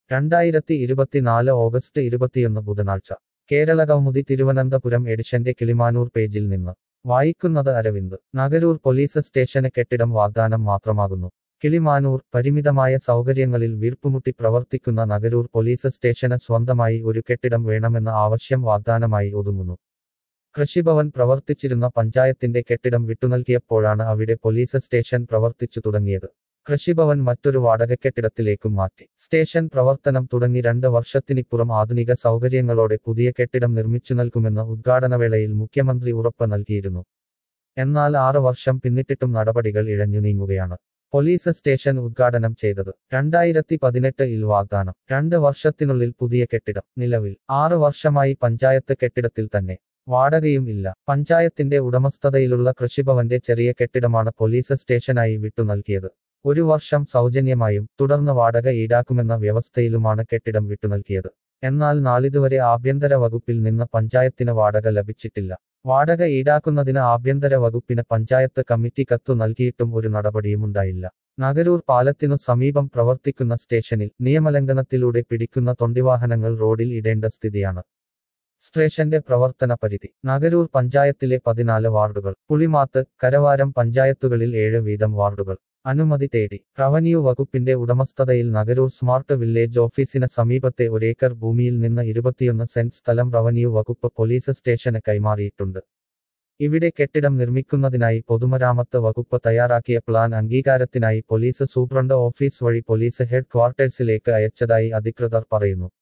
രണ്ടായിരത്തി ഇരുപത്തിനാല് ഓഗസ്റ്റ് ഇരുപത്തിയൊന്ന് ബുധനാഴ്ച കേരള കൗമുദി തിരുവനന്തപുരം എഡിഷന്റെ കിളിമാനൂർ പേജിൽ നിന്ന് വായിക്കുന്നത് അരവിന്ദ് നഗരൂർ പോലീസ് സ്റ്റേഷന് കെട്ടിടം വാഗ്ദാനം മാത്രമാകുന്നു കിളിമാനൂർ പരിമിതമായ സൗകര്യങ്ങളിൽ വീർപ്പുമുട്ടി പ്രവർത്തിക്കുന്ന നഗരൂർ പോലീസ് സ്റ്റേഷന് സ്വന്തമായി ഒരു കെട്ടിടം വേണമെന്ന ആവശ്യം വാഗ്ദാനമായി ഒതുങ്ങുന്നു കൃഷിഭവൻ പ്രവർത്തിച്ചിരുന്ന പഞ്ചായത്തിന്റെ കെട്ടിടം വിട്ടുനൽകിയപ്പോഴാണ് അവിടെ പോലീസ് സ്റ്റേഷൻ പ്രവർത്തിച്ചു തുടങ്ങിയത് കൃഷിഭവൻ മറ്റൊരു വാടകക്കെട്ടിടത്തിലേക്കും മാറ്റി സ്റ്റേഷൻ പ്രവർത്തനം തുടങ്ങി രണ്ട് വർഷത്തിനിപ്പുറം ആധുനിക സൗകര്യങ്ങളോടെ പുതിയ കെട്ടിടം നിർമ്മിച്ചു നൽകുമെന്ന് ഉദ്ഘാടനവേളയിൽ മുഖ്യമന്ത്രി ഉറപ്പ് നൽകിയിരുന്നു എന്നാൽ ആറ് വർഷം പിന്നിട്ടിട്ടും നടപടികൾ ഇഴഞ്ഞു നീങ്ങുകയാണ് പോലീസ് സ്റ്റേഷൻ ഉദ്ഘാടനം ചെയ്തത് രണ്ടായിരത്തി പതിനെട്ട് ഇൽ വാഗ്ദാനം രണ്ട് വർഷത്തിനുള്ളിൽ പുതിയ കെട്ടിടം നിലവിൽ ആറ് വർഷമായി പഞ്ചായത്ത് കെട്ടിടത്തിൽ തന്നെ വാടകയും ഇല്ല പഞ്ചായത്തിന്റെ ഉടമസ്ഥതയിലുള്ള കൃഷിഭവന്റെ ചെറിയ കെട്ടിടമാണ് പോലീസ് സ്റ്റേഷനായി വിട്ടു നൽകിയത് ഒരു വർഷം സൗജന്യമായും തുടർന്ന് വാടക ഈടാക്കുമെന്ന വ്യവസ്ഥയിലുമാണ് കെട്ടിടം വിട്ടു നൽകിയത് എന്നാൽ നാളിതുവരെ ആഭ്യന്തര വകുപ്പിൽ നിന്ന് പഞ്ചായത്തിന് വാടക ലഭിച്ചിട്ടില്ല വാടക ഈടാക്കുന്നതിന് ആഭ്യന്തര വകുപ്പിന് പഞ്ചായത്ത് കമ്മിറ്റി കത്തു നൽകിയിട്ടും ഒരു നടപടിയുമുണ്ടായില്ല നഗരൂർ പാലത്തിനു സമീപം പ്രവർത്തിക്കുന്ന സ്റ്റേഷനിൽ നിയമലംഘനത്തിലൂടെ പിടിക്കുന്ന തൊണ്ടിവാഹനങ്ങൾ റോഡിൽ ഇടേണ്ട സ്ഥിതിയാണ് സ്റ്റേഷന്റെ പ്രവർത്തന പരിധി നഗരൂർ പഞ്ചായത്തിലെ പതിനാല് വാർഡുകൾ പുളിമാത്ത് കരവാരം പഞ്ചായത്തുകളിൽ ഏഴ് വീതം വാർഡുകൾ അനുമതി തേടി റവന്യൂ വകുപ്പിന്റെ ഉടമസ്ഥതയിൽ നഗരൂർ സ്മാർട്ട് വില്ലേജ് ഓഫീസിന് സമീപത്തെ ഒരേക്കർ ഭൂമിയിൽ നിന്ന് ഇരുപത്തിയൊന്ന് സെന്റ് സ്ഥലം റവന്യൂ വകുപ്പ് പോലീസ് സ്റ്റേഷന് കൈമാറിയിട്ടുണ്ട് ഇവിടെ കെട്ടിടം നിർമ്മിക്കുന്നതിനായി പൊതുമരാമത്ത് വകുപ്പ് തയ്യാറാക്കിയ പ്ലാൻ അംഗീകാരത്തിനായി പോലീസ് സൂപ്രണ്ട് ഓഫീസ് വഴി പോലീസ് ഹെഡ് ക്വാർട്ടേഴ്സിലേക്ക് അയച്ചതായി അധികൃതർ പറയുന്നു